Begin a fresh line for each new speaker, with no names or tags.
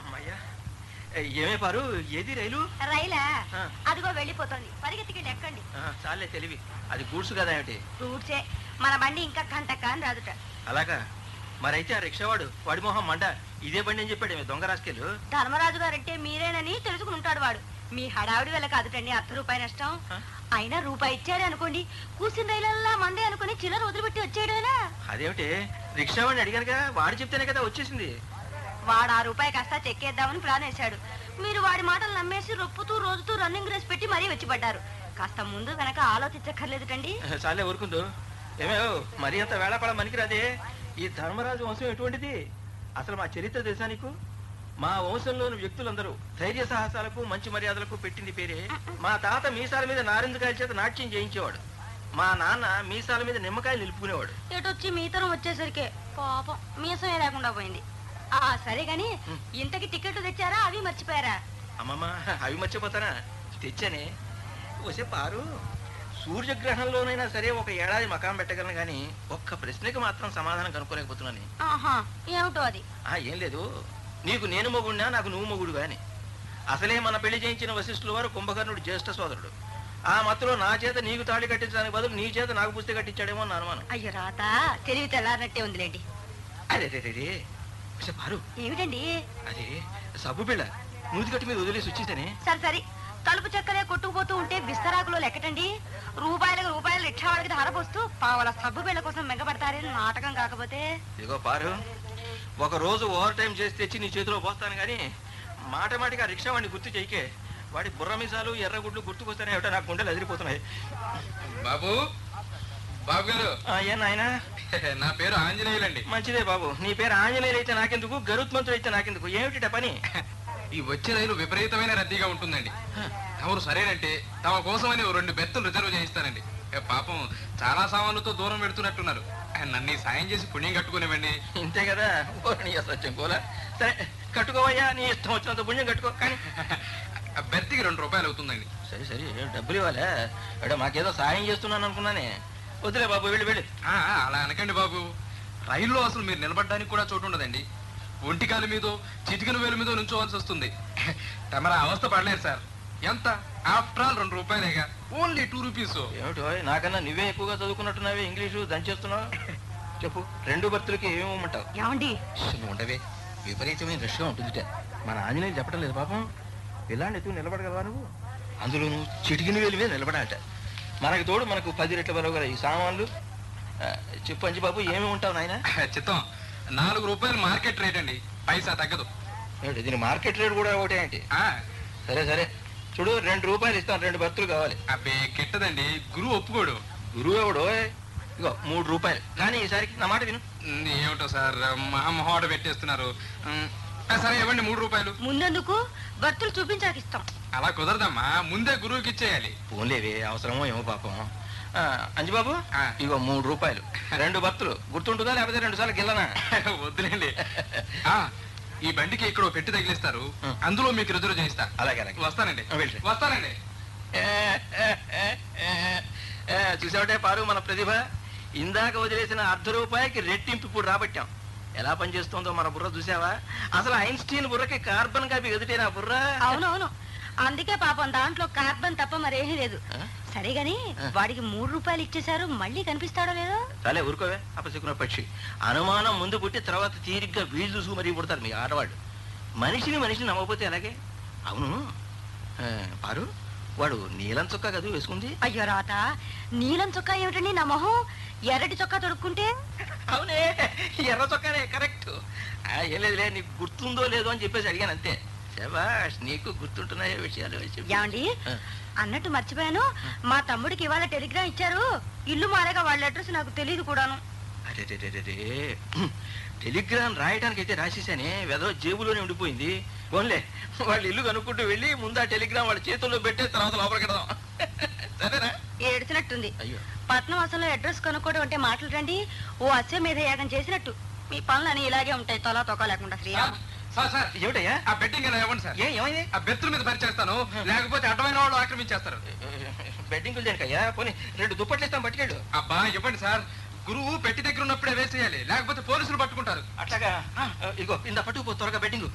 అమ్మయ్యా ఏ, ఏమే పారు ఏది రైలు
రైలా
ఆ.
అదిగో వెళ్ళిపోతుంది పరిగెత్తికెళ్ళి ఎక్కండి
ఆ, చాలే తెలివి అది గూడ్స్ కదా ఏమిటి
రూట్సే మన బండి ఇంకా గంట కాని రాదుట
అలాగా మరైతే ఆ రిక్షావాడు వాడి మొహం మండ ఇదే బండి అని చెప్పాడు దొంగ రాసుకెళ్ళు
ధర్మరాజు గారంటే మీరేనని తెలుసుకుని ఉంటాడు వాడు మీ హడావిడి వల్ల కాదుటండి అర్ధ రూపాయి నష్టం
ఆ?
అయినా రూపాయి ఇచ్చాడు అనుకోండి కూర్చుని రైలల్లా మందే అనుకుని చిల్లర వదిలిపెట్టి వచ్చాడేనా
అదేమిటి రిక్షావాడిని అడిగానుగా వాడు చెప్తేనే కదా వచ్చేసింది
వాడు ఆ రూపాయి కాస్త చెక్కేద్దామని ప్లాన్ వేశాడు మీరు వాడి మాటలు నమ్మేసి రొప్పుతూ రోజుతూ రన్నింగ్ రేస్ పెట్టి మరీ వచ్చి పడ్డారు కాస్త ముందు వెనక ఆలోచించక్కర్లేదుటండి
చాలే ఊరుకుందు ఏమే మరీ అంత వేళపడ మనికిరాదే ఈ ధర్మరాజు వంశం ఎటువంటిది అసలు మా చరిత్ర తెలుసా నీకు మా వంశంలోని వ్యక్తులందరూ ధైర్య సాహసాలకు మంచి మర్యాదలకు పెట్టింది పేరే మా తాత మీసాల మీద నారింజకాయల చేత నాట్యం చేయించేవాడు మా నాన్న మీసాల మీద నిమ్మకాయలు నిలుపుకునేవాడు
ఎటొచ్చి మీతరం వచ్చేసరికి పాపం మీసమే లేకుండా పోయింది ఆ సరే గాని ఇంతకి టికెట్లు తెచ్చారా అవి మర్చిపోయారా
అమ్మమ్మ అవి మర్చిపోతానా తెచ్చానే వసే పారు సూర్యగ్రహంలోనైనా సరే ఒక ఏడాది మకాం పెట్టగలను కానీ ఒక్క ప్రశ్నకి మాత్రం సమాధానం కనుక్కోలేకపోతున్నాను
ఆహా ఏమిటో అది
ఆ ఏం లేదు నీకు నేను మొగుడినా నాకు నువ్వు మొగుడు గాని అసలే మన పెళ్లి చేయించిన వశిష్ఠుల వారు కుంభకర్ణుడు జ్యేష్ఠ సోదరుడు ఆ మత్తులో నా చేత నీకు తాళి కట్టించడానికి బదులు నీ చేత నాకు పుస్తక కట్టించాడేమో అని అనుమానం
అయ్యో రాత తెలివి తెల్లారనట్టే ఉందిలేండి
అదే రే, రే, రే. వసే పారు
ఏమిటండి
అదే సబ్బు పిల్ల మూతి కట్టి మీద వదిలేసి వచ్చేసానే
సరే సరే తలుపు చక్కరే కొట్టుకుపోతూ ఉంటే బిస్తరాకులో లెక్కటండి రూపాయలకు రూపాయలు రిక్షా వాడికి ధారపోస్తూ పావల సబ్బు బిళ్ళ కోసం మెగ్గపడతారని నాటకం కాకపోతే
ఇదిగో పారు ఒక రోజు ఓవర్ టైం చేసి తెచ్చి నీ చేతిలో పోస్తాను కానీ మాట మాటిగా రిక్షా వాడిని గుర్తు చేయకే వాడి బుర్ర మీసాలు ఎర్రగుడ్లు గుర్తుకొస్తానే ఏమిటో నాకు గుండెలు అదిరిపోతున్నాయి
బాబు బాబు గారు
ఆ, ఏ నాయనా
నా పేరు ఆంజనేయులండి
మంచిదే బాబు నీ పేరు ఆంజనేయులు అయితే నాకెందుకు గరుత్మంతుడు అయితే నాకెందుకు ఏమిటి పని
ఈ వచ్చే రైలు విపరీతమైన రద్దీగా ఉంటుందండి తమరు సరేనంటే తమ కోసమని ఓ రెండు బెర్తులు రిజర్వ్ చేయిస్తానండి ఏ పాపం చాలా సామాన్లతో దూరం పెడుతున్నట్టున్నారు ఆ, నన్ను ఈ సాయం చేసి పుణ్యం కట్టుకునేవండి
ఇంతే కదా ఓ, నీ సత్యం కోలా సరే కట్టుకోవయ్యా నీ ఇష్టం వచ్చినంత పుణ్యం కట్టుకో కానీ
ఆ బెర్తికి రెండు రూపాయలు అవుతుందండి
సరే సరే ఏ డబ్బులు ఇవ్వాలా అంటే మాకేదో సాయం చేస్తున్నాను అనుకున్నానే వద్దులే బాబు వెళ్ళి వెళ్ళి
ఆ, ఆ, అలా అనకండి బాబు రైల్లో అసలు మీరు నిలబడడానికి కూడా చోటు ఉండదండి ఒంటికాల మీదో చిటికన వేలు మీదో నుంచోవాల్సి వస్తుంది తమర అవస్థ పడలేదు సార్ ఎంత ఆఫ్టర్ ఆల్ రెండు రూపాయలేగా ఓన్లీ టూ రూపీస్
ఏమిటో నాకన్నా నువ్వే ఎక్కువగా చదువుకున్నట్టున్నావే ఇంగ్లీషు దంచేస్తున్నావు చెప్పు రెండు భర్తలకి ఏమి ఇవ్వమంటావు
ఏమండి
నువ్వు ఉండవే విపరీతమైన రష్గా ఉంటుందిట మన ఆంజనేయులు చెప్పడం లేదు పాపం పిల్లాన్ని ఎత్తుకు నిలబడగలవా నువ్వు అందులోను చిటికిన వేలు మీద నిలబడాలట మనకు తోడు మనకు పది రెట్ల బలవగల ఈ సామాన్లు ఆ, చెప్పు అంజి బాబు ఏమి ఉంటావు నాయన
చిత్తం నాలుగు రూపాయలు మార్కెట్ రేట్ అండి పైసా తగ్గదు
ఏమిటి దీని మార్కెట్ రేట్ కూడా ఒకటే ఏంటి
ఆ,
సరే సరే చూడు రెండు రూపాయలు ఇస్తాను రెండు భర్తలు కావాలి
అబ్బే గిట్టదండి గురువు ఒప్పుకోడు
గురువు ఎవడు ఇగో మూడు రూపాయలు కానీ ఈసారికి నా మాట విను
ఉమ్, ఏమిటో సార్ మహమ్మహోడ పెట్టేస్తున్నారు ఉమ్, ఆ, సరే ఇవ్వండి మూడు రూపాయలు
ముందెందుకు భర్తలు చూపించాక ఇస్తాం
అలా కుదరదమ్మా ముందే గురువుకి ఇచ్చేయాలి
పోన్లేవే అవసరమో ఏమో పాపం ఆ, అంజిబాబు
ఆ.
ఇగో మూడు రూపాయలు రెండు భర్తలు గుర్తుంటుందా లేకపోతే రెండు సార్లు గిల్లనా
వద్దులేండి ఆ, ఈ బండికి ఇక్కడ ఓ పెట్టి తగిలిస్తారు
ఉం.
అందులో మీకు రిజర్వ్ చేయిస్తా
అలాగే అలాగే
వస్తానండి
ఆ, వెళ్ళి.
వస్తానండి
చూసావుటే పారు మన ప్రతిభ ఇందాక వదిలేసిన అర్ధ రూపాయికి రెట్టింపు ఇప్పుడు రాబట్టాం ఎలా పనిచేస్తుందో మన బుర్ర చూసావా అసలు ఐన్స్టీన్ బుర్రకి కార్బన్ కాపీ ఎదుటేనా బుర్ర
అవునవును అందుకే పాపం దాంట్లో కార్బన్ తప్ప మరేమీ లేదు
ఆ?
సరే గాని
ఆ.
వాడికి మూడు రూపాయలు ఇచ్చేశారు మళ్ళీ కనిపిస్తాడో లేదో
సరే ఊరుకోవే అపశకున పక్షి అనుమానం ముందు పుట్టి తర్వాత తీరిగ్గా వీళ్ళు చూసు మరీ పుడతారు మీ ఆడవాళ్ళు మనిషిని మనిషిని నమ్మకపోతే ఎలాగే అవును ఆ, పారు వాడు నీలం చొక్కా కదా వేసుకుంది
అయ్యో రాత నీలం చొక్కా ఏమిటండి నా మొహం ఎర్రటి చొక్కా తొడుక్కుంటే
అవునే ఎర్ర చొక్కానే కరెక్ట్ ఏం లేదులే నీకు గుర్తుందో లేదో అని చెప్పేసి అడిగాను అంతే శబాష్ నీకు గుర్తుంటున్నాయో విషయాలు చెప్పు.
ఏమండి
ఆ,
అన్నట్టు మర్చిపోయాను మా తమ్ముడికి ఇవాళ టెలిగ్రామ్ ఇచ్చారు ఇల్లు మారేగా వాళ్ళ అడ్రస్ నాకు తెలియదు కూడాను
అరే రే రే రే రే. టెలిగ్రామ్ రాయడానికి అయితే రాసేసానే వెదో జేబులోనే ఉండిపోయింది పోన్లే వాళ్ళు ఇల్లు కనుక్కుంటూ వెళ్ళి ముందు ఆ టెలిగ్రామ్ వాళ్ళ చేతుల్లో పెట్టే తర్వాత లోపలికి వెడదాం సరేనా
ఏడ్చినట్టుంది
అయ్యో
పట్నం అసలు అడ్రస్ కనుక్కోవడం అంటే మాటలు రండి ఓ అచ్చ మీద యాగం చేసినట్టు మీ పనులని ఇలాగే ఉంటాయి తొలా తొక్క లేకుండా శ్రీ
సార్, సార్ సార్
ఏమిటయ్యా
ఆ బెట్టింగ్ ఇలా ఇవ్వండి సార్
ఏ ఏమైంది
ఆ బెత్తుల మీద పరిచేస్తాను లేకపోతే అడ్డమైన వాళ్ళు ఆక్రమించేస్తారు
బెడ్డింగ్ దేనికయ్యా పోనీ రెండు దుప్పట్లు ఇస్తాం పట్టుకెళ్ళు
అబ్బా ఇవ్వండి సార్ గురువు పెట్టి దగ్గర ఉన్నప్పుడే వేసేయాలి లేకపోతే పోలీసులు పట్టుకుంటారు
అట్లాగా ఇగో ఇంత పట్టుకుపో త్వరగా బెడ్డింగ్